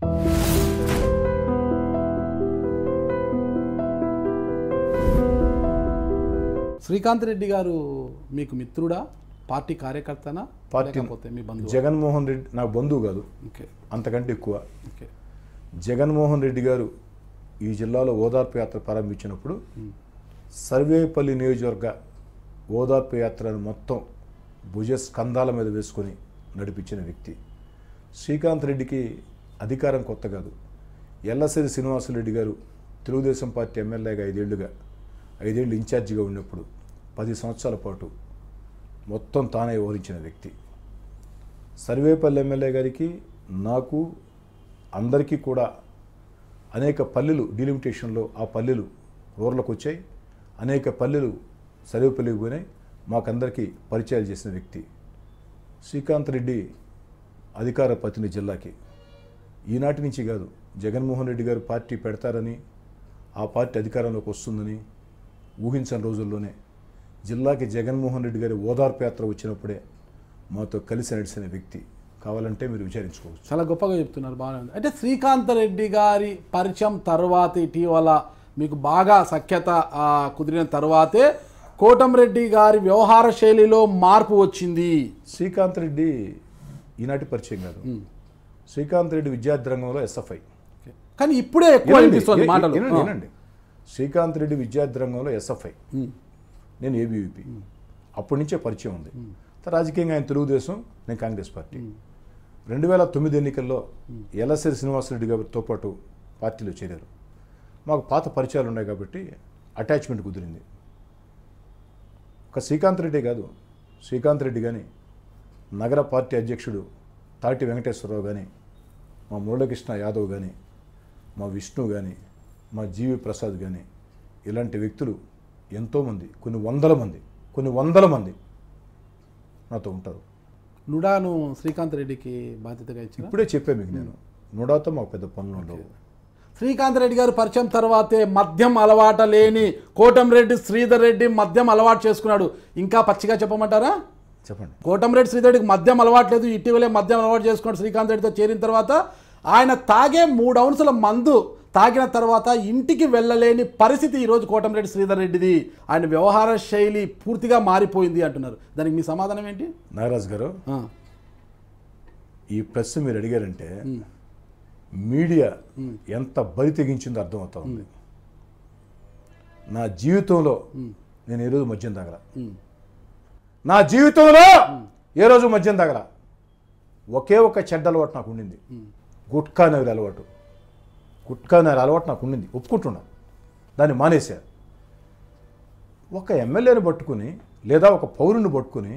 శ్రీకాంత్ రెడ్డి గారు మీకు మిత్రుడా party కార్యకర్తనా party- లేకపోతే మీ బంధువు జగన్మోహన్ రెడ్డి నాకు బంధువు కాదు ఓకే అంతకంటే ఎక్కువ ఓకే జగన్మోహన్ రెడ్డి గారు ఈ జిల్లాలో ఓదార్పు యాత్ర ప్రారంభించినప్పుడు సర్వేపల్లి నియోజకవర్గ ఓదార్పు యాత్రను మొత్తం భుజ స్కంధాల మీద వేసుకొని నడిపించిన వ్యక్తి శ్రీకాంత్ రెడ్డికి అధికారం కొత్త కాదు ఎల్లసిరి శ్రీనివాసరెడ్డి గారు తెలుగుదేశం పార్టీ ఎమ్మెల్యేగా ఐదేళ్లుగా ఐదేళ్ళు ఇన్ఛార్జిగా ఉన్నప్పుడు పది సంవత్సరాల పాటు మొత్తం తానే వ్యవహరించిన వ్యక్తి సర్వేపల్లి ఎమ్మెల్యే గారికి నాకు అందరికీ కూడా అనేక పల్లెలు డిలిమిటేషన్లో ఆ పల్లెలు రూరల్కి వచ్చాయి అనేక పల్లెలు సర్వేపల్లికి పోయినాయి మాకందరికీ పరిచయాలు చేసిన వ్యక్తి శ్రీకాంత్ రెడ్డి అధికార ప్రతినిధి జిల్లాకి ఈనాటి నుంచి కాదు జగన్మోహన్ రెడ్డి గారు పార్టీ పెడతారని ఆ పార్టీ అధికారంలోకి వస్తుందని ఊహించని రోజుల్లోనే జిల్లాకి జగన్మోహన్ రెడ్డి గారి ఓదార్పు యాత్ర వచ్చినప్పుడే మాతో కలిసి నడిచిన వ్యక్తి కావాలంటే మీరు విచారించుకోవచ్చు చాలా గొప్పగా చెప్తున్నారు బాగానే ఉంది అంటే శ్రీకాంత్ రెడ్డి గారి పరిచయం తర్వాత ఇటీవల మీకు బాగా సఖ్యత ఆ, కుదిరిన తర్వాతే కోటంరెడ్డి గారి వ్యవహార శైలిలో మార్పు వచ్చింది శ్రీకాంత్ రెడ్డి ఈనాటి పరిచయం కాదు శ్రీకాంత్ రెడ్డి విద్యార్థి రంగంలో ఎస్ఎఫ్ఐ కానీ ఇప్పుడే ఎక్కువ వినండి, అనిపిస్తుంది ఏ- మాటలు వినండి, ఆ. వినండి. శ్రీకాంత్ రెడ్డి విద్యార్థి రంగంలో ఎస్ఎఫ్ఐ ఉమ్. నేను ఏబీవీపీ అప్పటి నుంచే పరిచయం ఉంది తర్వాత రాజకీయంగా ఆయన తెలుగుదేశం నేను కాంగ్రెస్ పార్టీ రెండు వేల తొమ్మిది ఎన్నికల్లో ఎల్లసిరి శ్రీనివాసరెడ్డి గారితో పాటు పార్టీలో చేరారు మాకు పాత పరిచయాలు ఉన్నాయి కాబట్టి అటాచ్మెంట్ కుదిరింది ఒక శ్రీకాంత్ రెడ్డి కాదు శ్రీకాంత్ రెడ్డి కానీ నగర పార్టీ అధ్యక్షుడు తాటి వెంకటేశ్వరరావు కానీ మా మురళీకృష్ణ యాదవ్ కానీ మా విష్ణు కానీ మా జీవి ప్రసాద్ కానీ ఇలాంటి వ్యక్తులు ఎంతోమంది కొన్ని వందల మంది కొన్ని వందల మంది నాతో ఉంటారు నుడాను శ్రీకాంత్ రెడ్డికి బాధ్యతగా ఇచ్చిన ఇప్పుడే చెప్పా మీకు నేను నుడాతో మాకు పెద్ద పనులు ఉండవు శ్రీకాంత్ రెడ్డి గారు పరిచయం తర్వాతే మద్యం అలవాట లేని కోటంరెడ్డి శ్రీధర్ రెడ్డి మద్యం అలవాటు చేసుకున్నాడు ఇంకా పచ్చిగా చెప్పమంటారా చెప్పండి కోటంరెడ్డి శ్రీధర్రెడ్డికి మద్యం అలవాట్లేదు ఇటీవలే మద్యం అలవాటు చేసుకున్నాడు శ్రీకాంత్ రెడ్డితో చేరిన తర్వాత ఆయన తాగే మూడు అంశాల మందు తాగిన తర్వాత ఇంటికి వెళ్ళలేని పరిస్థితి ఈరోజు కోటంరెడ్డి శ్రీధర్ రెడ్డిది ఆయన వ్యవహార శైలి పూర్తిగా మారిపోయింది అంటున్నారు దానికి మీ సమాధానం ఏంటి నాగరాజు గారు ఆ, ఈ ప్రశ్న మీరు అడిగారంటే మీడియా ఎంత బరి తెగించిందో అర్థమవుతా ఉంది నా జీవితంలో నేను ఏ రోజు మద్యం తాగల ఉమ్, నా జీవితంలో ఏ రోజు మద్యం తాగల ఒకే ఒక చెడ్డ అలవాటు నాకు ఉండింది గుట్కా నగరి అలవాటు గుట్కా నగరి అలవాటు నాకు ఉండింది ఒప్పుకుంటున్నా దాన్ని మానేశా ఒక ఎమ్మెల్యేని పట్టుకుని లేదా ఒక పౌరుని పట్టుకుని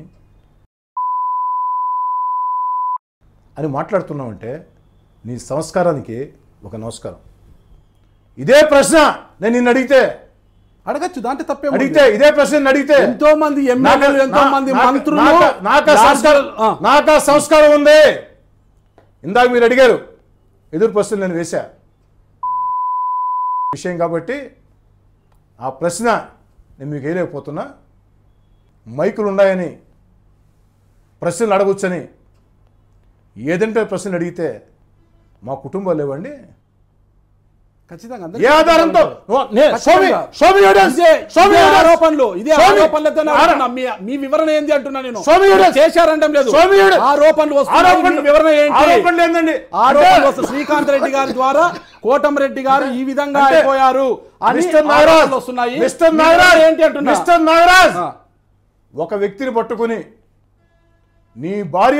అని మాట్లాడుతున్నావంటే నీ సంస్కారానికి ఒక నమస్కారం ఇదే ప్రశ్న నేను నిన్ను అడిగితే అడగచ్చు దాంట్లో తప్పే అడిగితే ఇదే ప్రశ్న నిన్ను అడిగితే ఎంతో మంది ఎమ్మెల్యేలు నాక- ఎంతో మంది నాక- మంత్రులు నాక- నాక సంస్కారం ఆ, నాక సంస్కారం ఉంది ఇందాక మీరు అడిగారు ఎదురు ప్రశ్నలు నేను వేశా విషయం కాబట్టి ఆ ప్రశ్న నేను మీకు వేయలేకపోతున్నా మైకులు ఉన్నాయని ప్రశ్నలు అడగొచ్చని ఏదంటే ప్రశ్నలు అడిగితే మా కుటుంబాలు లేవండి ఖచ్చితంగా ఏ అందరికీ ఆధారంతో ఓ, నే- ఖచ్చితంగా. show me- show me evidence. ఇదే- Show me ఇదే evidence. ఆరోపణలు ఇదే Show me- ఆరోపణలతోనే ఆరో- అంటున్నా. మీ మీ వివరణ ఏంది అంటున్నా నేను Show me evidence. చేశారంటం లేదు Show me evidence. ఆరోపణలు వస్తున్నాయి ఆరోపణలు మీ వివరణ ఏంటి ఆరోపణలు ఏందండి ఆరోపణలు అంటే- వస్తున్నాయి. శ్రీకాంత్ రెడ్డి గారి ద్వారా కోటంరెడ్డి గారు ఈ విధంగా అంటే- అయిపోయారు అని మిస్టర్ ఆరోపణలు నాగరాజ్ వస్తున్నాయి మిస్టర్ మీ వివరణ నాగరాజ్ ఏంటి అంటున్నా మిస్టర్ నాగరాజ్ ఆ, ఒక వ్యక్తిని పట్టుకుని నీ భార్య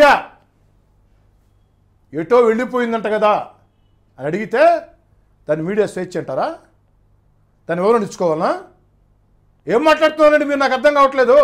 ఎటో వెళ్ళిపోయిందంట కదా అని అడిగితే దాన్ని మీడియా స్వేచ్ఛ అంటారా దాన్ని ఎవరు ఇచ్చుకోవాలనా ఏం మాట్లాడుతున్నారండి మీరు నాకు అర్థం కావట్లేదు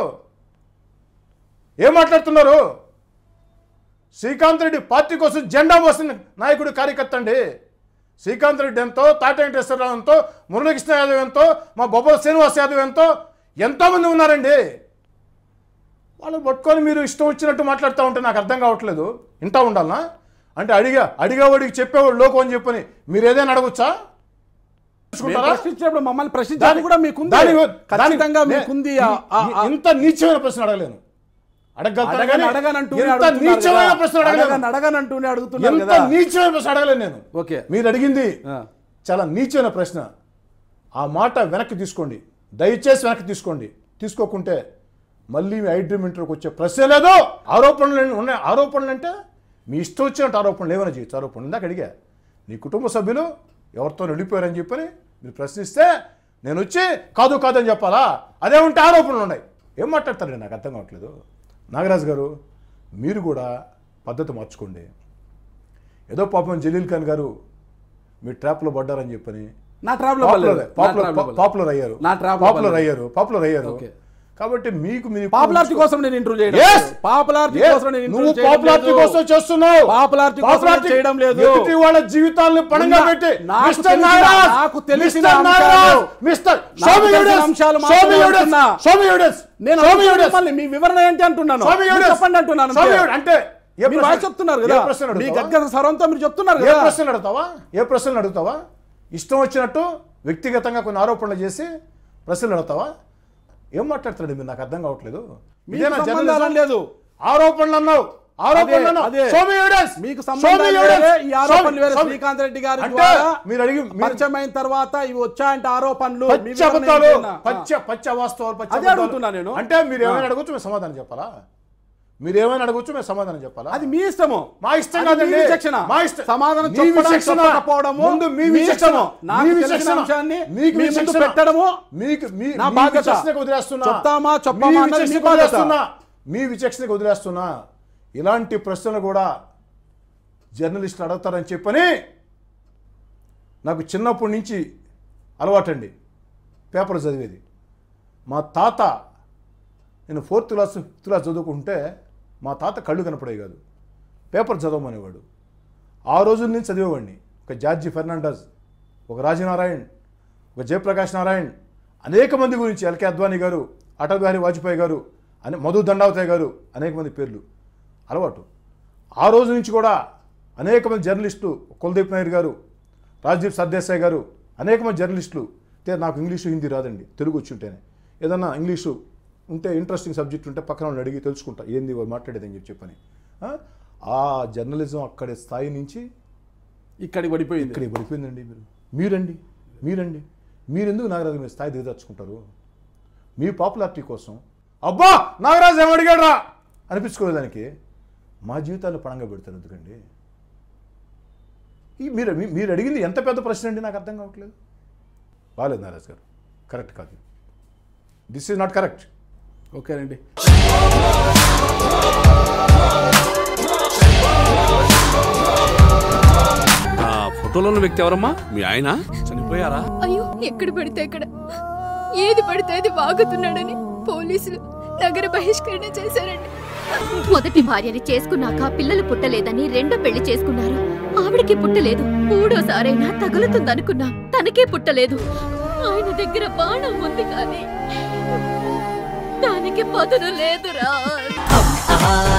ఏం మాట్లాడుతున్నారు శ్రీకాంత్ రెడ్డి పార్టీ కోసం జెండా మోసిన నాయకుడు కార్యకర్త అండి శ్రీకాంత్ రెడ్డి ఎంతో తాట వెంకటేశ్వరరావు ఎంతో మురళీకృష్ణ యాదవ్ ఎంతో మా బొబ్బల శ్రీనివాస్ యాదవ్ ఎంతో ఎంతోమంది ఉన్నారండి వాళ్ళు పట్టుకొని మీరు ఇష్టం వచ్చినట్టు మాట్లాడుతూ ఉంటే నాకు అర్థం కావట్లేదు ఇంటా ఉండాలనా అంటే అడిగా అడిగేవాడికి చెప్పేవాడు లోకం అని చెప్పని మీరు ఏదైనా అడగొచ్చా మేము చూసుకుంటారా? ప్రశ్నించినప్పుడు మమ్మల్ని ప్రశ్నించాలని కూడా మీకుంది దాని- ఖచ్చితంగా దాని- మీకుంది ఆ- ఆ- ఆ- ఇంత నీచమైన ప్రశ్న అడగలేను అడగగలుగుతాను అడగని కానీ అడగనంటూనే ఎంత అడుగుతున్నారు నీచమైన కదా. ప్రశ్న అడగలేను అడగని అడగనంటూనే అడుగుతున్నారు ఎంత కదా నీచమైన ప్రశ్న అడగలేను నేను ఓకే మీరు అడిగింది ఆ. చాలా నీచమైన ప్రశ్న ఆ మాట వెనక్కి తీసుకోండి దయచేసి వెనక్కి తీసుకోండి తీసుకోకుంటే మళ్ళీ మీ ఐడ్రీమ్ ఇంటర్కి వచ్చే ప్రశ్న లేదు ఆరోపణలు ఉన్నాయి ఆరోపణలు అంటే మీ ఇష్టం వచ్చినట్టు ఆరోపణలు ఏమైనా చేయొచ్చు ఆరోపణలు ఇందాక అడిగా నీ కుటుంబ సభ్యులు ఎవరితో వెళ్ళిపోయారని చెప్పని మీరు ప్రశ్నిస్తే నేను వచ్చి కాదు కాదని చెప్పాలా అదే ఉంటే ఆరోపణలు ఉన్నాయి ఏం మాట్లాడతారండి నాకు అర్థం కావట్లేదు నాగరాజు గారు మీరు కూడా పద్ధతి మార్చుకోండి ఏదో పాపం జలీల్ ఖాన్ గారు మీ ట్రాప్లో పడ్డారని చెప్పని నా ట్రాప్ లో పాపులర్ పడలేదు. నా పాపులర్ ట్రాప్ లో పడలేదు. పాపులర్ అయ్యారు నా ట్రాప్ లో పాపులర్ పడలేదు. అయ్యారు పాపులర్ అయ్యారు ఓకే. కాబట్టి మీకు మీ పాపులారిటీ కోసం నేను ఇంటర్వ్యూ చేయడం Yes! లేదు. Popularity Yes! కోసం నేను నువ్వు ఇంటర్వ్యూ చేయడం పాపులారిటీ లేదు. కోసం చేస్తున్నావు పాపులారిటీ కోసం పాపులారిటీ నేను చేయడం లేదు. ఎదుటి వాళ్ళ జీవితాలను పణంగా నా- పెట్టి నాకు మిస్టర్ తెలిసిన- నాగరాజ్, నాకు తెలిసిన మిస్టర్ అంశాలు- నాగరాజ్, మిస్టర్ నాకు show me తెలిసిన evidence, అంశాలు show me మాత్రమే evidence, అంటున్నా. show me evidence, నేను show me అడుగుతున్నా evidence, మిమ్మల్ని, మీ వివరణ ఏంటి అంటున్నాను show me మీరు evidence, చెప్పండి అంటున్నాను show me అంతే. evidence. అంటే ఏ మీరు ప్రశ్న- వాయిస్ చెప్తున్నారు ఏ కదా ప్రశ్న మీ అడుగుతావా? గద్గద స్వరంతో మీరు చెప్తున్నారు ఏ కదా ప్రశ్నలు అడుగుతావా ఏ ప్రశ్నలు అడుగుతావా ఇష్టం వచ్చినట్టు వ్యక్తిగతంగా కొన్ని ఆరోపణలు చేసి ప్రశ్నలు అడుగుతావా ఏం మాట్లాడుతున్నాడు మీరు నాకు అర్థం కావట్లేదు మీకు ఇదేనా సంబంధాలు జర్నలిజం? లేదు. ఆరోపణలు అన్నావు ఆరోపణలు అదే, అన్నావు అదే. Show me evidence. మీకు Show me సంబంధాలు evidence. వేరే, ఈ Show me- ఆరోపణలు వేరే show me- శ్రీకాంత్ రెడ్డి గారి అంటే ద్వారా మీరు అడిగి మీరు- పరిచయం అయిన తర్వాత ఇవి వచ్చాయంటే ఆరోపణలు మీ పచ్చి వివరణ అబద్ధాలు ఏంటి అన్న? పచ్చ పచ్చ వాస్తవాలు పచ్చ అదే అబద్ధాలు. అడుగుతున్నా నేను. అంటే మీరు ఏమైనా అడగొచ్చు మేము సమాధానం చెప్పాలా మీరు ఏమైనా అడగొచ్చు మేము సమాధానం చెప్పాలా అది మీ ఇష్టము మా ఇష్టం అది కాదండి మీ విచక్షణ. మా ఇష్టం సమాధానం మీ చెప్పడం, విచక్షణ. చెప్పకపోవడము ముందు మీ మీ విచక్షణ ఇష్టము. నాకు మీ తెలిసిన విచక్షణ. అంశాన్ని మీకు మీ ముందు విచక్షణ. పెట్టడము మీకు మీ నా మీ బాధ్యత. విచక్షణకు వదిలేస్తున్నా చెప్తామా, చెప్పమా మీ అన్నది మీ విచక్షణకు బాధ్యత. వదిలేస్తున్నా మీ విచక్షణకు వదిలేస్తున్నా ఇలాంటి ప్రశ్నలు కూడా జర్నలిస్టులు అడుగుతారని చెప్పని నాకు చిన్నప్పటి నుంచి అలవాటండి పేపర్ చదివేది మా తాత నేను ఫోర్త్ క్లాస్ ఫిఫ్త్ క్లాస్ చదువుకుంటే మా తాత కళ్ళు కనపడేవి కాదు పేపర్ చదవమనేవాడు ఆ రోజుల నుంచి చదివేవాడిని ఒక జార్జి ఫెర్నాండస్ ఒక రాజనారాయణ్ ఒక జయప్రకాష్ నారాయణ్ అనేక మంది గురించి ఎల్కే అద్వానీ గారు అటల్ బిహారీ వాజ్పేయి గారు అనే మధు దండావతయ్య గారు అనేక మంది పేర్లు అలవాటు ఆ రోజు నుంచి కూడా అనేక మంది జర్నలిస్టులు కులదీప్ నాయర్ గారు రాజ్దీప్ సర్దేశాయ్ గారు అనేక మంది జర్నలిస్టులు అంటే నాకు ఇంగ్లీషు హిందీ రాదండి తెలుగు వచ్చి ఉంటేనే ఏదన్నా ఇంగ్లీషు ఉంటే ఇంట్రెస్టింగ్ సబ్జెక్ట్ ఉంటే పక్కన వాళ్ళని అడిగి తెలుసుకుంటా ఏంది వాళ్ళు మాట్లాడేదని చెప్పి చెప్పని ఆ? ఆ జర్నలిజం అక్కడి స్థాయి నుంచి ఇక్కడికి పడిపోయింది ఇక్కడికి పడిపోయిందండి మీరు మీరండి మీరండి మీరెందుకు నాగరాజు మీరు స్థాయి దిగదర్చుకుంటారు మీ పాపులారిటీ కోసం అబ్బా నాగరాజు ఏం అడిగాడు రా అనిపించుకోలేదానికి మా జీవితాలు పణంగా పెడతారు ఎందుకండి ఈ మీరు మీ- మీరు అడిగింది ఎంత పెద్ద ప్రశ్న అండి నాకు అర్థం కావట్లేదు బాగాలేదు నాగరాజు గారు కరెక్ట్ కాదు దిస్ ఈజ్ నాట్ కరెక్ట్ ఓకేనండి ఆ ఫోటోలో ఉన్న వ్యక్తి ఎవరమ్మా మీ ఆయన చనిపోయారా అయ్యో ఎక్కడ పడితే అక్కడ ఏది పడితే అది వాగుతున్నాడని పోలీసులు నగర బహిష్కరణ చేశారండి మొదటి భార్యని చేసుకున్నాక పిల్లలు పుట్టలేదని రెండో పెళ్లి చేసుకున్నారు ఆవిడకి పుట్టలేదు మూడోసారైనా తగులుతుందనుకున్నా తనకే పుట్టలేదు ఆయన దగ్గర బాణం ఉంది కానీ దానికి పదును లేదురా